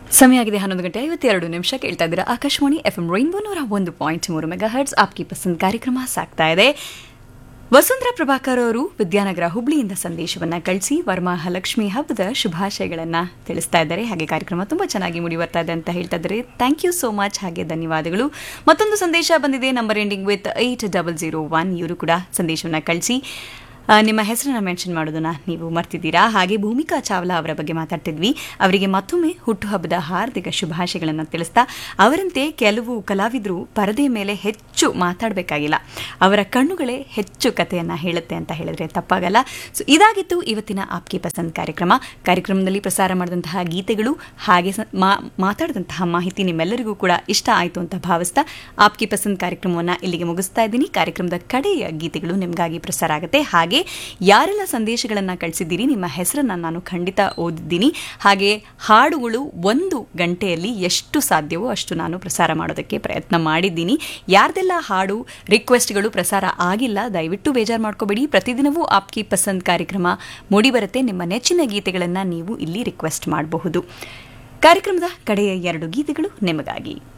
ಸಮಯ ಆಗಿದೆ ಹನ್ನೊಂದು ಗಂಟೆ ಐವತ್ತೆರಡು ನಿಮಿಷ ಕೇಳ್ತಾ ಇದ್ದೀರಾ ಆಕಾಶವಾಣಿ ಎಫ್ ಎಂ ರೈನ್ಬೋ ನೂರ ಒಂದು ಪಾಯಿಂಟ್ ಮೂರು ಮೆಗಾ ಹರ್ಟ್ಸ್ ಆಪ್ಕಿ ಪಸಂದ್ ಕಾರ್ಯಕ್ರಮ ಸಾಗ್ತಾ ಇದೆ ವಸುಂಧರಾ ಪ್ರಭಾಕರ್ ಅವರು ವಿದ್ಯಾನಗರ ಹುಬ್ಳಿಯಿಂದ ಸಂದೇಶವನ್ನ ಕಳಿಸಿ ವರಮಹಾಲಕ್ಷ್ಮಿ ಹಬ್ಬದ ಶುಭಾಶಯಗಳನ್ನ ತಿಳಿಸ್ತಾ ಇದ್ದಾರೆ ಹಾಗೆ ಕಾರ್ಯಕ್ರಮ ತುಂಬಾ ಚೆನ್ನಾಗಿ ಮುಡಿ ಬರ್ತಾ ಇದೆ ಅಂತ ಹೇಳ್ತಾ ಇದ್ದಾರೆ ಥ್ಯಾಂಕ್ ಯು ಸೋ ಮಚ್ ಹಾಗೆ ಧನ್ಯವಾದಗಳು ಮತ್ತೊಂದು ಸಂದೇಶ ಬಂದಿದೆ number ending with eight double zero one ಇವರು ಕೂಡ ಸಂದೇಶವನ್ನ ಕಳಿಸಿ ಆ, ನಿಮ್ಮ ಹೆಸರನ್ನ ಮೆನ್ಷನ್ ಮಾಡೋದನ್ನ ನೀವು ಮರ್ತಿದ್ದೀರಾ ಹಾಗೆ ಭೂಮಿಕಾ ಚಾವ್ಲಾ ಅವರ ಬಗ್ಗೆ ಮಾತಾಡ್ತಿದ್ವಿ ಅವರಿಗೆ ಮತ್ತೊಮ್ಮೆ ಹುಟ್ಟುಹಬ್ಬದ ಹಾರ್ದಿಕ ಶುಭಾಶಯಗಳನ್ನು ತಿಳಿಸ್ತಾ ಅವರಂತೆ ಕೆಲವು ಕಲಾವಿದರು ಪರದೆ ಮೇಲೆ ಹೆಚ್ಚು ಮಾತಾಡಬೇಕಾಗಿಲ್ಲ ಅವರ ಕಣ್ಣುಗಳೇ ಹೆಚ್ಚು ಕಥೆಯನ್ನ ಹೇಳುತ್ತೆ ಅಂತ ಹೇಳಿದ್ರೆ ತಪ್ಪಾಗಲ್ಲ ಸೊ ಇದಾಗಿತ್ತು ಇವತ್ತಿನ ಆಪ್ಕಿ ಪಸಂದ್ ಕಾರ್ಯಕ್ರಮ ಕಾರ್ಯಕ್ರಮದಲ್ಲಿ ಪ್ರಸಾರ ಮಾಡಿದಂತಹ ಗೀತೆಗಳು ಹಾಗೆ ಸ- ಮಾ- ಮಾತಾಡಿದಂತಹ ಮಾಹಿತಿ ನಿಮ್ಮೆಲ್ಲರಿಗೂ ಕೂಡ ಇಷ್ಟ ಆಯಿತು ಅಂತ ಭಾವಿಸ್ತಾ ಆಪ್ಕಿ ಪಸಂದ್ ಕಾರ್ಯಕ್ರಮವನ್ನು ಇಲ್ಲಿಗೆ ಮುಗಿಸ್ತಾ ಇದ್ದೀನಿ ಕಾರ್ಯಕ್ರಮದ ಕಡೆಯ ಗೀತೆಗಳು ನಿಮಗಾಗಿ ಪ್ರಸಾರ ಆಗುತ್ತೆ ಹಾಗೆ ಯಾರೆಲ್ಲ ಸಂದೇಶಗಳನ್ನು ಕಳಿಸಿದ್ದೀರಿ ನಿಮ್ಮ ಹೆಸರನ್ನ ನಾನು ಖಂಡಿತ ಓದಿದ್ದೀನಿ ಹಾಗೆ ಹಾಡುಗಳು ಒಂದು ಗಂಟೆಯಲ್ಲಿ ಎಷ್ಟು ಸಾಧ್ಯವೋ ಅಷ್ಟು ನಾನು ಪ್ರಸಾರ ಮಾಡೋದಕ್ಕೆ ಪ್ರಯತ್ನ ಮಾಡಿದ್ದೀನಿ ಯಾರ್ದೆಲ್ಲ ಹಾಡು ರಿಕ್ವೆಸ್ಟ್ಗಳು ಪ್ರಸಾರ ಆಗಿಲ್ಲ ದಯವಿಟ್ಟು ಬೇಜಾರು ಮಾಡ್ಕೋಬೇಡಿ ಪ್ರತಿದಿನವೂ ಆಪ್ಕಿ ಪಸಂದ್ ಕಾರ್ಯಕ್ರಮ ಮೂಡಿಬರುತ್ತೆ ನಿಮ್ಮ ನೆಚ್ಚಿನ ಗೀತೆಗಳನ್ನು ನೀವು ಇಲ್ಲಿ ರಿಕ್ವೆಸ್ಟ್ ಮಾಡಬಹುದು ಕಾರ್ಯಕ್ರಮದ ಕಡೆಯ ಎರಡು ಗೀತೆಗಳು ನಿಮಗಾಗಿ